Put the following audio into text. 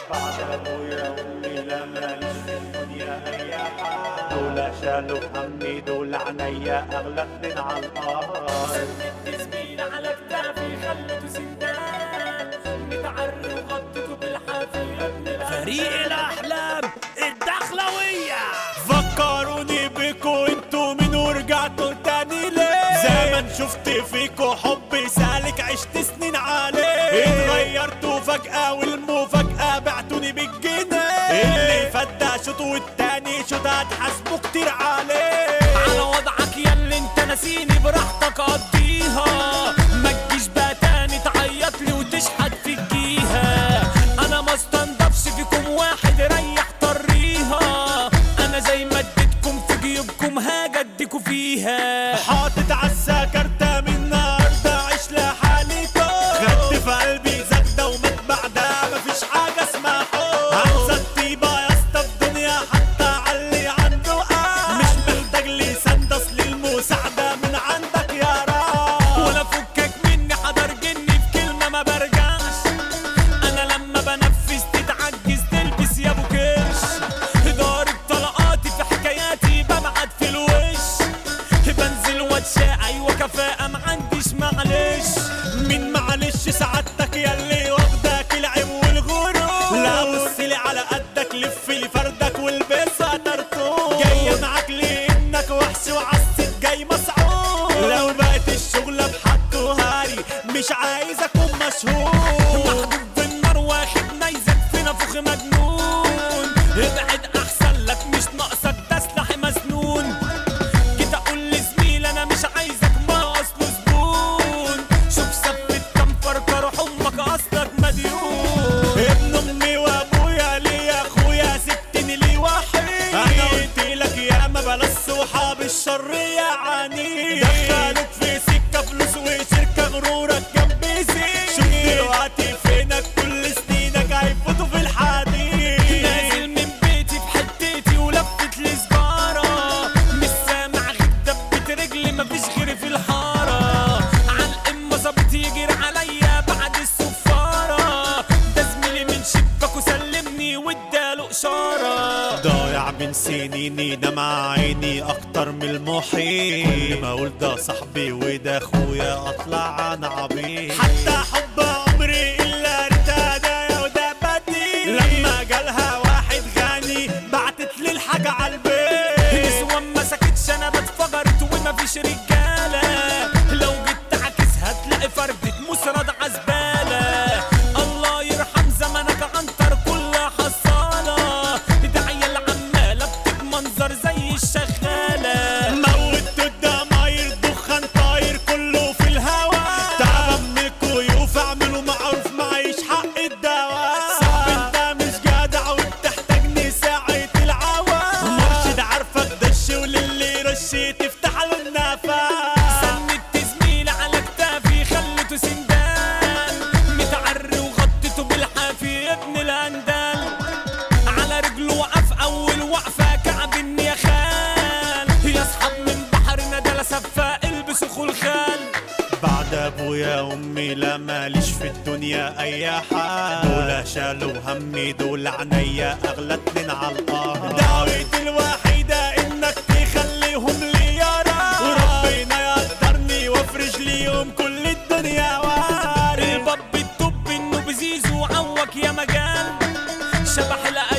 بعد ابويا وامي لا ماليش في الدنيا اي حال دول شالوا همي دول عينيا اغلى اتنين على الارض سندت زميل على كتافي خلته سندان متعري وغطيته بالحافية فريق الأحلام الدخلوية فكروني بيكو انتوا مين ورجعتوا تاني ليه زمان شفت فيكو حب سالك عشت سنين عليه اتغيرتوا فجأة والمفاجأة بعتوني بالجنيه اللي فات ده شوط والتاني شوط هتحاسبوا كتير عليه على وضعك يا اللي انت ناسيني براحتك قضيها ما تجيش بقى تاني تعيط لي وتشحت في الجيها انا ما استنضفش فيكم واحد ريح طريها انا زي ما اديتكم في جيوبكم هاجي اديكوا فيها حاطط عالسكرتة من النهاردة عيش لحالي طول خدت في قلبي زغدة ومات بعدها مفيش حاجة اسمها حب هنسى الطيبة يا اسطى في دنيا حتى علي عنده قلب مش محتاج لسان ده اصل المساعدة من عندك يا رب ولا فكك مني حضر جني في كلمة ما برجعش انا لما بنفذ تتعجز تلبس يا ابو كرش ضارب طلقاتي في حكاياتي ببعت في الوش بنزل واتشاء ايوه كفاءة ما عنديش معلش مين معلش سعادتك يا اللي واخدك العيب والغرور لا بصلي على قدك لف لي فردك والبسها ترتوب جاية معاك لانك وحش وعالست جاي مسعود لو بقت الشغلة بحد وهاري مش عايز اكون مشهور محبوب بالنار واخد نيزك في نفخ مجنون ابعد احسن لك مش ناقصك ده سلاح مسنون جيت اقول لزميل انا مش عايزك ما اصله زبون شوف سبت كم فرقة روح امك اصلك مديون ابن امي وابويا ليا اخويا سبتني لي وحيد انا قلت لك يا ما بلاش صحاب الشر يا عني دخلوك في سكه فلوس وشركه غرورك جنب زين شوف دلوقتي فينك كل سنينك هيفوتوا في الحديد نازل من بيتي في حتتي ولفت لي سجارة مش سامع غير دبة رجلي مفيش غيري في الحارة عالقمة ظابط يجري عليا بعد السفارة ده زميلي من شباك وسلمني واداله إشارة ضايع من سنيني ده مع عيني اكتر من المحيط كل ما اقول ده صاحبي وده اخويا اطلع انا عبيط حتى حب عمري الا ارتدى وده بديل لما جالها واحد غني بعتت لي الحاجة عالبيت نسوان ما سكتش انا بتفجرت ومفيش رجالة لو جيت تعكس هتلاقي فردة مسرد عزبالة الله يرحم زمنك عنتر كلها حصالة ده عيال عمالة بتتمنظر زي الشغالة موت الدماير دخان طاير كله في الهوا تعبان من الكيوف اعملوا معروف معيش حق الدواء صاحبي انت مش جدع وبتحتاجني ساعة العوا مرشد عارفك دش وللي رش تفتح له النفس سندت زميل على كتافي خلته سندان متعري وغطيته بالحافي ابن الاندال على رجله وقف اول وقفه كعب يا خال يصحب من بحر ندى سفا البسوا خلخال بعد ابويا وامي لا ماليش في الدنيا اي حال دول شالوا همي دول عينيا اغلى اتنين على الارض دعوتي الوحيدة انك تخليهم لي يرى وربنا يقدرني وافرج ليهم كل الدنيا وارد الباب الطب انه بزيزو عوك يا مجال شبح الأ